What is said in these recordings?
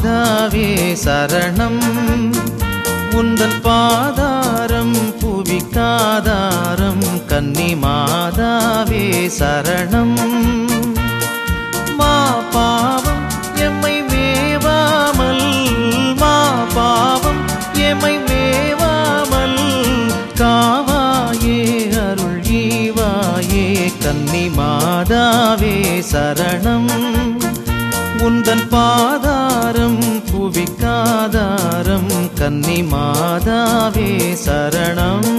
மாதாவே சரணம் உந்தன் பாதாரம் புவிக்காதாரம் கன்னி மாதாவே சரணம் மா பாவம் எம்மை மேவாமல் மா பாவம் எம்மை மேவாமல் காவாயே அருள் ஈவாயே கன்னி மாதாவே சரணம் உந்தன் பாதாரம் புவிக்காதாரம் கன்னி மாதாவே சரணம்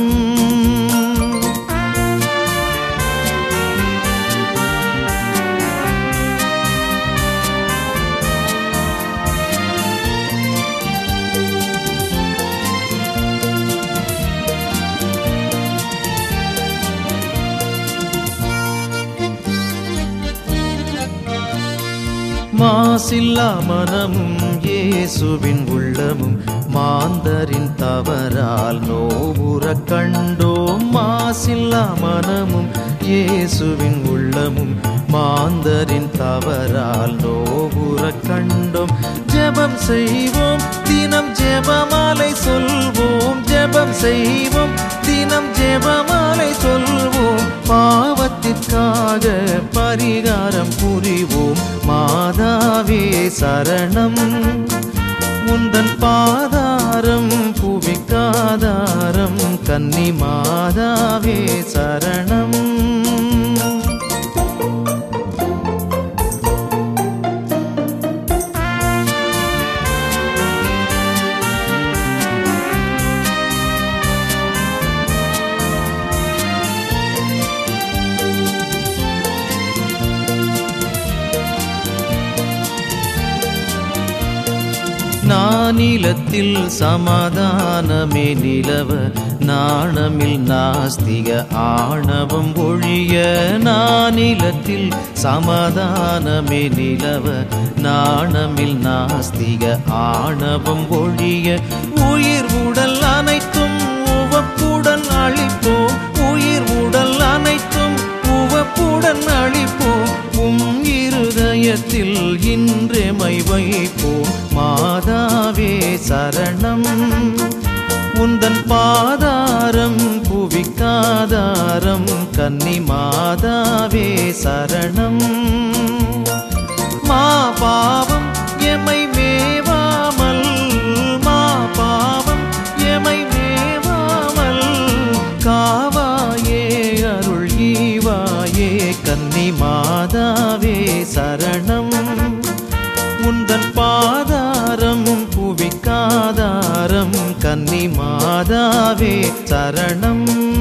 மாசில்லா மனமும் இயேசுவின் உள்ளமும் மாந்தரின் தவறால் நோவுற கண்டோம் மாசில்லா மனமும் இயேசுவின் உள்ளமும் மாந்தரின் தவறால் நோவுற கண்டோம் ஜெபம் செய்வோம் தினம் ஜெபமாலை சொல்வோம் ஜெபம் செய்வோம் தினம் ஜெபமாலை சொல்வோம் பாவத்திற்காக பரிகாரம் புரிவோம் மாதாவே சரணம் உந்தன் பாதாரம் புவிக்காதாரம் கன்னி மாதாவே சரணம் நானிலத்தில் சமாதானமே நிலவ நாணமில் நாஸ்திக ஆணவம் ஒழிய நானிலத்தில் சமாதானமே நிலவ நாணமில் நாஸ்திக ஆணவம் ஒழிய உயிர் உடல் அனைத்தும் உவப்புடன் அழிப்போம் உயிர் உடல் அனைத்தும் உவப்புடன் அழிப்போம் உம் இருதயத்தில் இன்றெமை வைப்போம் மாதாவே சரணம் உந்தன் பாதாரம் புவிக்காதாரம் கன்னி மாதாவே சரணம் மா பாவம் எமை மேவாமல் மா பாவம் எமை மேவாமல் காவாயே அருள் ஈவாயே கன்னி மாதாவே சரணம் உந்தன் பாதாரம் புவிக்காதாரம் கன்னி மாதாவே சரணம்